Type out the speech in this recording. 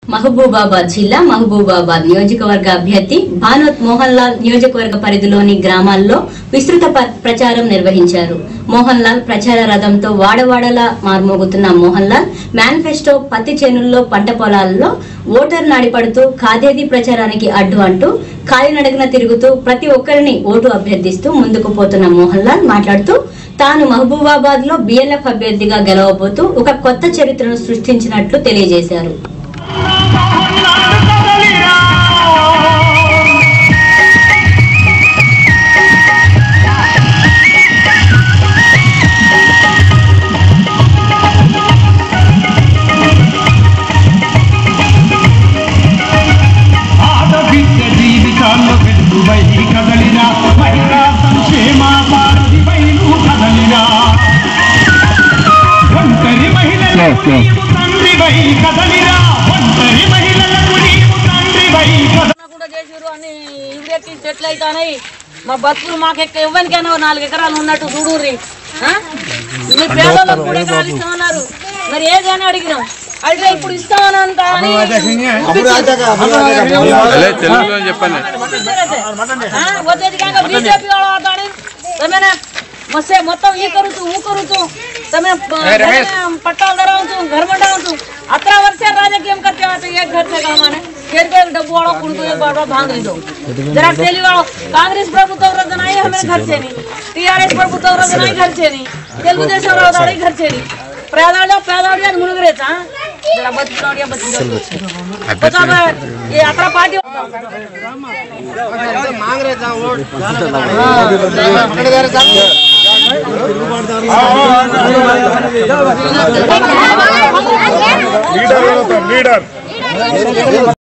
మహబూబాబాద్ జిల్లా మహబూబాబాద్ నియోజకవర్గ అభ్యర్థి భానోత్ మోహన్ లాల్ నియోజకవర్గ పరిధిలోని గ్రామాల్లో విస్తృత ప- ప్రచారం నిర్వహించారు మోహన్ లాల్ ప్రచార రథంతో వాడవాడలా మార్మోగుతున్న మోహన్ లాల్ మేనిఫెస్టో పత్తి చేనుల్లో పంట పొలాల్లో ఓటర్ నాడిపడుతూ కాదేది ప్రచారానికి అడ్డు అంటూ కాలినడకన తిరుగుతూ ప్రతి ఒక్కరిని ఓటు అభ్యర్థిస్తూ ముందుకు పోతున్న మోహన్ లాల్ మాట్లాడుతూ తాను మహబూబాబాద్ లో బిఎల్ఎఫ్ అభ్యర్థిగా గెలవబోతూ ఒక కొత్త చరిత్రను సృష్టించినట్లు తెలియజేశారు ఆడబిడ్డ జీవితాల్లో వెలుగువై కదలినా మహిళా సంక్షేమ భారతి వైను కదలినా ఒంటరి మహిళలకు నీవు తండ్రివై కదలిరా ఒంటరి మహిళలకు నీవు తండ్రివై కదలిరా కూడా చేసిర్రు అని ఇవిడెట్టి చెట్లు అవుతాయి మా బతుకులు మాకు ఎక్క ఇవ్వనికైనా ఓ నాలుగు ఎకరాలు ఉన్నట్టు చూడుర్రి ఆ? మీ పేదలకు కూడా ఎకరాలు ఇస్తామన్నారు మరి ఏదని అడిగినాం అయితే ఇప్పుడు ఇస్తామని అంట అని అదే తెలుగులో చెప్పండి हाँ, वो तो दिखाएगा बीजेपी वाला आता है तो मैंने मुझसे మొత్తం ఈ కరుతూ ఊ కరుతూ તમે पट्टा दराव तू घर में डाल तू अठारह वर्ष से राजकीय करते आते एक घर से काम आने फिर के डब्बू वाला कुंडू एक बार भांग दो जरा टेली वाला कांग्रेस प्रभुत्व रद्द नहीं हमें घर से नहीं टीआरएस प्रभुत्व रद्द नहीं घर से नहीं తెలుగుదేశం రావడాలి घर से नहीं పేదవాళ్ళు పేదవాళ్ళు అది మునుగురేచా జరా బతుకున్నాడు బతుకున్నాడు ये अठारह पार्टी లీడర్ లీడర్